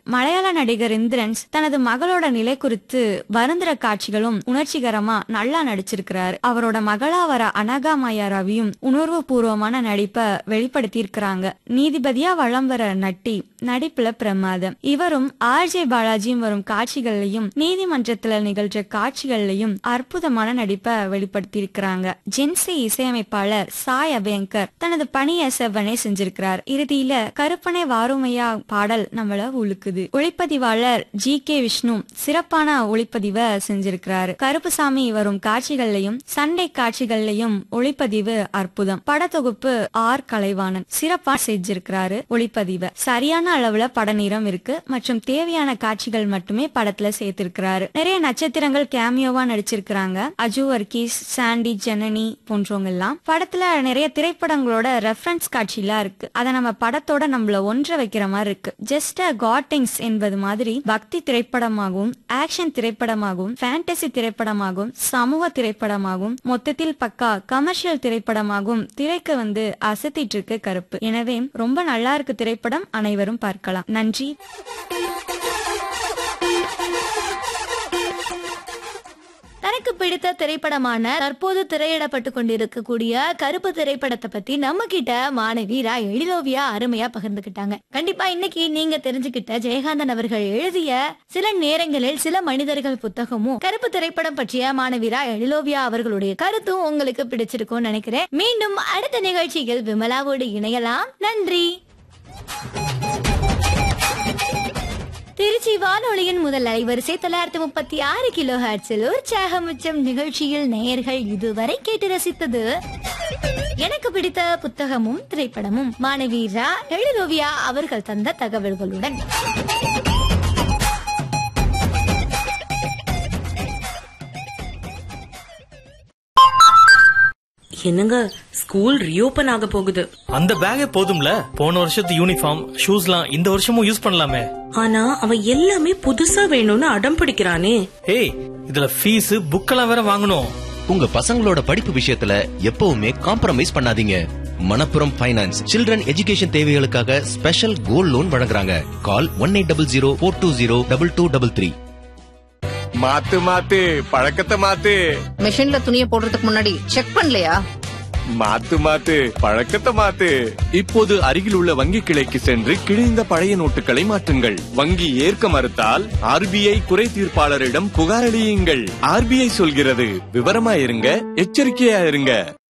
மலையாள நடிகர் இந்திரன்ஸ் தனது மகளோட நிலை குறித்து வருந்துற காட்சிகளும் உணர்ச்சிகரமா நல்லா நடிச்சிருக்கிறாரு அவரோட மகளா வர அனகாமாயா ரவியும் உணர்வு பூர்வமான நடிப்பை வெளிப்படுத்தி இருக்கிறாங்க நீதிபதியா வளம் வர நட்டி நடிப்புல பிரமாதம் இவரும் ஆர்ஜே பாலாஜியும் வரும் காட்சிகள்லயும் நீதிமன்றத்துல நிகழ்ற காட்சிகள்லயும் அற்புதமான நடிப்பை வெளிப்படுத்தி இருக்கிறாங்க ஜென்சி இசையமைப்பாளர் சாய் அபயங்கர் தனது பணியை செவ்வனே செஞ்சிருக்கிறார் இறுதியில கருப்பனை வாருமையா பாடல் நம்மள உழுக்குது ஒளிப்பதிவாளர் ஜி கே விஷ்ணு சிறப்பான ஒளிப்பதிவை செஞ்சிருக்கிறாரு கருப்புசாமி வரும் காட்சிகள்லயும் சண்டை காட்சிகள்லயும் ஒளிப்பதிவு அற்புதம் படத்தொகுப்பு ஆர் கலைவாணன் சிறப்பா செஞ்சிருக்கிறாரு ஒளிப்பதிவை சரியான அளவுல படநீரம் இருக்கு மற்றும் தேவையான காட்சிகள் மட்டுமே படத்துல சேர்த்திருக்கிறாரு நிறைய நட்சத்திரங்கள் கேமியோவா நடிச்சிருக்கிறாங்க அஜு வர்கீஸ் சாண்டி ஜனனி போன்றவங்க எல்லாம் படத்துல நிறைய திரைப்படங்களோட ரெஃபரன்ஸ் காட்சிலாம் இருக்கு அதை நம்ம படத்தோட நம்மள ஒன்ற வைக்கிற மாதிரி இருக்கு ஜஸ்ட் அ காட்டிங்ஸ் என்பது மாதிரி பக்தி திரைப்படமாகவும் ஆக்ஷன் திரைப்படமாகவும் ஃபேண்டசி திரைப்படமாகவும் சமூக திரைப்படமாகவும் மொத்தத்தில் பக்கா கமர்ஷியல் திரைப்படமாகவும் திரைக்கு வந்து அசத்திட்டு இருக்கு கருப்பு எனவே ரொம்ப நல்லா இருக்கு திரைப்படம் அனைவரும் பார்க்கலாம் நன்றி தனக்கு பிடித்த திரைப்படமான தற்போது திரையிடப்பட்டு கொண்டிருக்கக்கூடிய கருப்பு திரைப்படத்தை பத்தி நம்ம கிட்ட மாணவி ரா எழிலோவியா அருமையா பகிர்ந்துகிட்டாங்க கண்டிப்பா இன்னைக்கு நீங்க தெரிஞ்சுக்கிட்ட ஜெயகாந்தன் அவர்கள் எழுதிய சில நேரங்களில் சில மனிதர்கள் புத்தகமும் கருப்பு திரைப்படம் பற்றிய மாணவி ரா எழிலோவியா அவர்களுடைய கருத்தும் உங்களுக்கு பிடிச்சிருக்கும்னு நினைக்கிறேன் மீண்டும் அடுத்த நிகழ்ச்சியில் விமலாவோடு இணையலாம் நன்றி திருச்சி வானொலியின் முதல் அலைவரிசை தொள்ளாயிரத்தி முப்பத்தி ஆறு கிலோ ஹாட்ஸில் உற்சாகம் உச்சம் நிகழ்ச்சியில் நேயர்கள் இதுவரை கேட்டு ரசித்தது எனக்கு பிடித்த புத்தகமும் திரைப்படமும் மாணவி ரா எழிலோவியா அவர்கள் தந்த தகவல்களுடன் என்னங்க ஸ்கூல் ரீஓபன் ஆக போகுது அந்த பேக்கே போதும்ல போன வருஷத்து யூனிஃபார்ம் ஷூஸ்லாம் இந்த வருஷமும் யூஸ் பண்ணலாமே ஆனா அவன் எல்லாமே புதுசா வேணும்னு அடம் பிடிக்கிறானே ஏய் இதுல ஃபீஸ் புக்கெல்லாம் வேற வாங்கணும் உங்க பசங்களோட படிப்பு விஷயத்துல எப்பவுமே காம்ப்ரமைஸ் பண்ணாதீங்க மணப்புரம் ஃபைனான்ஸ் சில்ட்ரன் எஜுகேஷன் தேவைகளுக்காக ஸ்பெஷல் கோல்ட் லோன் வழங்குறாங்க call one eight double zero four two zero double two double three மாத்து மாத்து பழக்கத்தை மாத்து மிஷின்ல துணியை போடுறதுக்கு முன்னாடி செக் பண்ணலையா மாத்து மாத்து பழக்கத்தை மாத்து இப்போது அருகில் உள்ள வங்கி கிளைக்கு சென்று கிழிந்த பழைய நோட்டுகளை மாற்றுங்கள் வங்கி ஏற்க மறுத்தால் ஆர்பிஐ குறை தீர்ப்பாளரிடம் புகாரளியுங்கள் ஆர்பிஐ சொல்கிறது விவரமா இருங்க எச்சரிக்கையா இருங்க